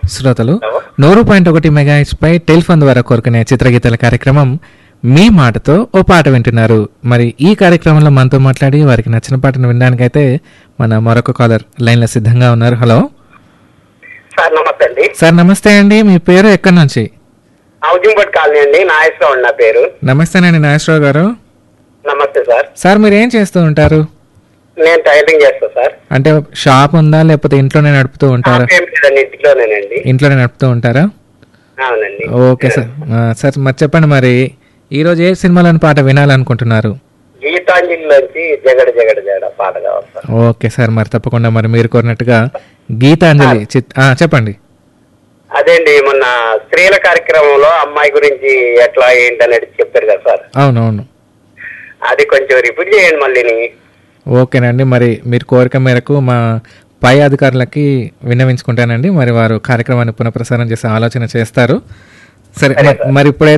శ్రోతలు హలో. నూరు పాయింట్ ఒకటి మెగాహెచ్ పై టెలిఫోన్ ద్వారా కోరుకునే చిత్రగీతాల కార్యక్రమం మీ మాటతో ఓ పాట వింటున్నారు మరి ఈ కార్యక్రమంలో మనతో మాట్లాడి వారికి నచ్చిన పాటను వినడానికైతే మన మరొక కాలర్ లైన్లో సిద్ధంగా ఉన్నారు హలో సార్ నమస్తే అండి సార్ నమస్తే అండి మీ పేరు ఎక్కడి నుంచి హౌసింగ్ బోర్డ్ కాలనీ అండి నాగేశ్వరరావు నా పేరు నమస్తేనండి నాగేశ్వరరావు గారు నమస్తే సార్ సార్ మీరు ఏం చేస్తూ ఉంటారు నేను టైలరింగ్ చేస్తా సార్ అంటే షాప్ ఉందా లేకపోతే ఇంట్లోనే నడుపుతూ ఉంటారా ఏం లేదండి ఇంట్లోనేనండి ఇంట్లోనే నడుపుతూ ఉంటారా అవునండి ఓకే సార్ ఆ, సార్ మరి చెప్పండి మరి ఈరోజు ఏ సినిమాలోని పాట వినాలనుకుంటున్నారు గీతాంజలిలోంచి జగడ జగడ జగడ పాట కావాలి సార్ ఓకే సార్ మరి తప్పకుండా మరి మీరు కోరినట్టుగా గీతాంజలి చిత్ ఆ, చెప్పండి అదేండి మొన్న స్త్రీల కార్యక్రమంలో అమ్మాయి గురించి ఎట్లా ఏంటి అనేది చెప్పారు కదా సార్ అవునవును అది కొంచెం రిపీట్ చేయండి మళ్ళీని ఓకేనండి మరి మీరు కోరిక మేరకు మా పై అధికారులకి విన్నవించుకుంటానండి మరి వారు కార్యక్రమాన్ని పునఃప్రసారం చేసే ఆలోచన చేస్తారు సరే మరి- మరి ఇప్పుడైతే